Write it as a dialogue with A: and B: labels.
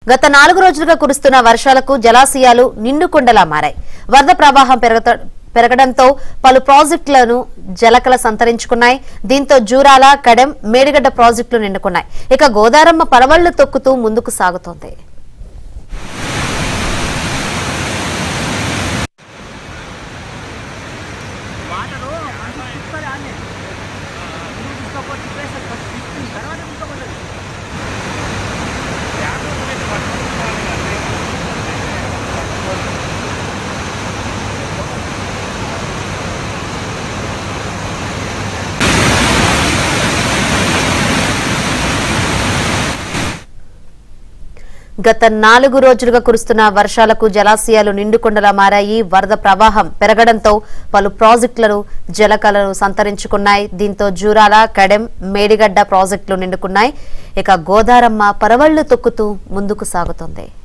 A: గత నాలుగు రోజులుగా కురుస్తున్న వర్షాలకు జలాశయాలు నిండుకుండలా మారాయి వరద ప్రవాహం పెరగత పెరగడంతో పలు ప్రాజెక్టులను జలకల సంతరించుకున్నాయి దీంతో జూరాల కడెం మేడిగడ్డ ప్రాజెక్టులు నిండుకున్నాయి ఇక గోదారమ్మ పరవళ్లు తొక్కుతూ ముందుకు సాగుతోంది
B: వాటరు మంచి తిప్పుతుంది ఆన్నే ముందు తీసుకోకపోతే తిప్పేస్తుంది ఫస్ట్ తిప్పి తర్వాత తీసుకోకూడదు
A: గత నాలుగు రోజులుగా కురుస్తున్న వర్షాలకు జలాశయాలు నిండుకుండలా మారాయి వరద ప్రవాహం పెరగడంతో పలు ప్రాజెక్టులను జలకలను సంతరించుకున్నాయి దీంతో జూరాల కడెం మేడిగడ్డ ప్రాజెక్టులు నిండుకున్నాయి ఇక గోదారమ్మ పరవళ్లు తొక్కుతూ ముందుకు సాగుతోంది